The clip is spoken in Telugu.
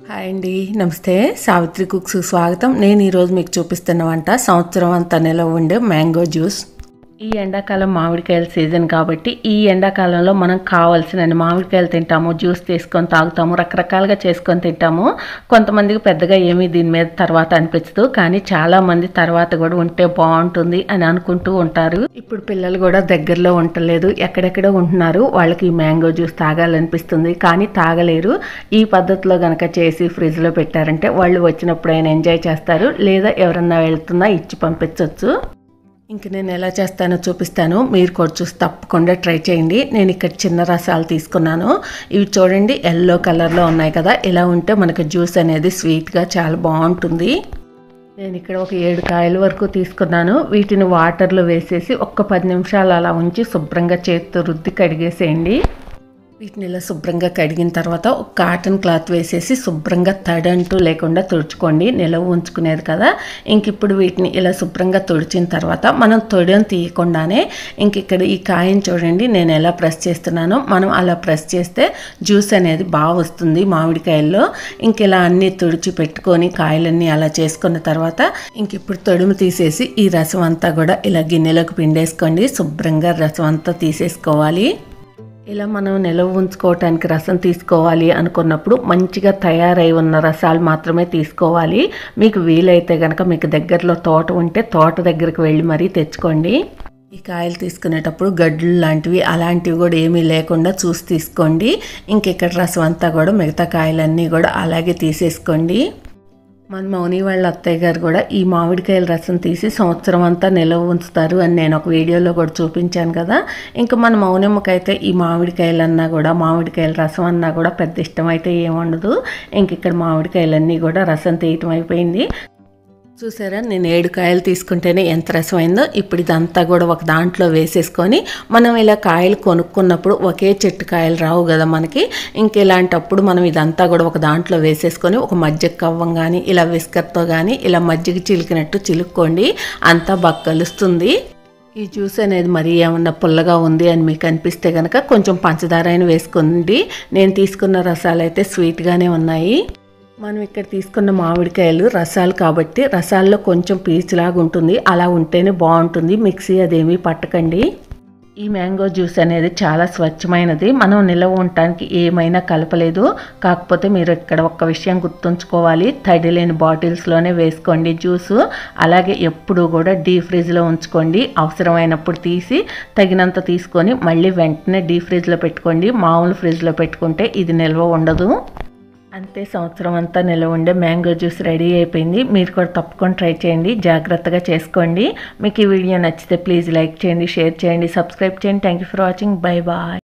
హాయ్ అండి నమస్తే సావిత్రి కుక్స్ స్వాగతం నేను ఈరోజు మీకు చూపిస్తున్న వంట సంవత్సరం అంతా నిలవ ఉండే మ్యాంగో జ్యూస్ ఈ ఎండాకాలం మామిడికాయల సీజన్ కాబట్టి ఈ ఎండాకాలంలో మనం కావాల్సిన మామిడికాయలు తింటాము జ్యూస్ తీసుకొని తాగుతాము రకరకాలుగా చేసుకొని తింటాము కొంతమందికి పెద్దగా ఏమీ దీని మీద తర్వాత అనిపించదు కానీ చాలా మంది తర్వాత కూడా ఉంటే బాగుంటుంది అని అనుకుంటూ ఉంటారు ఇప్పుడు పిల్లలు కూడా దగ్గరలో ఉండలేదు ఎక్కడెక్కడో ఉంటున్నారు వాళ్ళకి ఈ మ్యాంగో జ్యూస్ తాగాలనిపిస్తుంది కానీ తాగలేరు ఈ పద్ధతిలో గనక చేసి ఫ్రిడ్జ్లో పెట్టారంటే వాళ్ళు వచ్చినప్పుడైనా ఎంజాయ్ చేస్తారు లేదా ఎవరన్నా వెళ్తున్నా ఇచ్చి పంపించవచ్చు ఇంక నేను ఎలా చేస్తానో చూపిస్తాను మీరు కూడా చూసి తప్పకుండా ట్రై చేయండి నేను ఇక్కడ చిన్న రసాలు తీసుకున్నాను ఇవి చూడండి ఎల్లో కలర్లో ఉన్నాయి కదా ఇలా ఉంటే మనకు జ్యూస్ అనేది స్వీట్గా చాలా బాగుంటుంది నేను ఇక్కడ ఒక ఏడు కాయల వరకు తీసుకున్నాను వీటిని వాటర్లో వేసేసి ఒక్క పది నిమిషాలు అలా ఉంచి శుభ్రంగా చేతితో రుద్ది కడిగేసేయండి వీటిని ఇలా శుభ్రంగా కడిగిన తర్వాత ఒక కాటన్ క్లాత్ వేసేసి శుభ్రంగా తడంటూ లేకుండా తుడుచుకోండి నిలవ ఉంచుకునేది కదా ఇంక ఇప్పుడు వీటిని ఇలా శుభ్రంగా తుడిచిన తర్వాత మనం తొడని తీయకుండానే ఇంక ఇక్కడ ఈ కాయని చూడండి నేను ఎలా ప్రెస్ చేస్తున్నానో మనం అలా ప్రెస్ చేస్తే జ్యూస్ అనేది బాగా వస్తుంది మామిడికాయల్లో ఇంక ఇలా అన్నీ తుడిచి పెట్టుకొని కాయలన్నీ అలా చేసుకున్న తర్వాత ఇంక ఇప్పుడు తొడుము తీసేసి ఈ రసం అంతా కూడా ఇలా గిన్నెలోకి పిండేసుకోండి శుభ్రంగా రసం అంతా తీసేసుకోవాలి ఇలా మనం నిలవ ఉంచుకోవటానికి రసం తీసుకోవాలి అనుకున్నప్పుడు మంచిగా తయారై ఉన్న రసాలు మాత్రమే తీసుకోవాలి మీకు వీలైతే కనుక మీకు దగ్గరలో తోట ఉంటే తోట దగ్గరికి వెళ్ళి మరీ తెచ్చుకోండి ఈ కాయలు తీసుకునేటప్పుడు గడ్డలు లాంటివి అలాంటివి కూడా ఏమీ లేకుండా చూసి తీసుకోండి ఇంక ఇక్కడ రసం అంతా కూడా మిగతా కాయలన్నీ కూడా అలాగే తీసేసుకోండి మన మౌని వాళ్ళ అత్తయ్య గారు కూడా ఈ మామిడికాయల రసం తీసి సంవత్సరం అంతా నిల్వ ఉంచుతారు అని నేను ఒక వీడియోలో కూడా చూపించాను కదా ఇంకా మన మౌనమ్మకైతే ఈ మామిడికాయలు అన్నా కూడా మామిడికాయల రసం అన్నా కూడా పెద్ద ఇష్టం అయితే ఏముండదు ఇంక ఇక్కడ మామిడికాయలన్నీ కూడా రసం తీయటం అయిపోయింది చూసారా నేను ఏడు కాయలు తీసుకుంటేనే ఎంత రసమైందో ఇప్పుడు ఇదంతా కూడా ఒక దాంట్లో వేసేసుకొని మనం ఇలా కాయలు కొనుక్కున్నప్పుడు ఒకే చెట్టు కాయలు రావు కదా మనకి ఇంక ఇలాంటప్పుడు మనం ఇదంతా కూడా ఒక దాంట్లో వేసేసుకొని ఒక మజ్జిగ కవ్వం కానీ ఇలా విస్కర్తో కానీ ఇలా మజ్జిగ చిలికినట్టు చిలుక్కోండి అంతా బాగా కలుస్తుంది ఈ జ్యూస్ అనేది మరీ ఏమన్నా పుల్లగా ఉంది అని మీకు అనిపిస్తే కనుక కొంచెం పంచదార అయిన వేసుకోండి నేను తీసుకున్న రసాలు అయితే స్వీట్గానే ఉన్నాయి మనం ఇక్కడ తీసుకున్న మామిడికాయలు రసాలు కాబట్టి రసాల్లో కొంచెం పీచులాగా ఉంటుంది అలా ఉంటేనే బాగుంటుంది మిక్సీ అదేమీ పట్టకండి ఈ మ్యాంగో జ్యూస్ అనేది చాలా స్వచ్ఛమైనది మనం నిల్వ ఉండటానికి ఏమైనా కలపలేదు కాకపోతే మీరు ఇక్కడ ఒక్క విషయం గుర్తుంచుకోవాలి తడి లేని బాటిల్స్లోనే వేసుకోండి జ్యూసు అలాగే ఎప్పుడు కూడా డీ ఫ్రిడ్జ్లో ఉంచుకోండి అవసరమైనప్పుడు తీసి తగినంత తీసుకొని మళ్ళీ వెంటనే డీ ఫ్రిడ్జ్లో పెట్టుకోండి మామూలు ఫ్రిడ్జ్లో పెట్టుకుంటే ఇది నిల్వ ఉండదు అంతే సంవత్సరం అంతా నిలవ ఉండే మ్యాంగో జ్యూస్ రెడీ అయిపోయింది మీరు కూడా తప్పకుండా ట్రై చేయండి జాగ్రత్తగా చేసుకోండి మీకు ఈ వీడియో నచ్చితే ప్లీజ్ లైక్ చేయండి షేర్ చేయండి సబ్స్క్రైబ్ చేయండి thank you for watching bye bye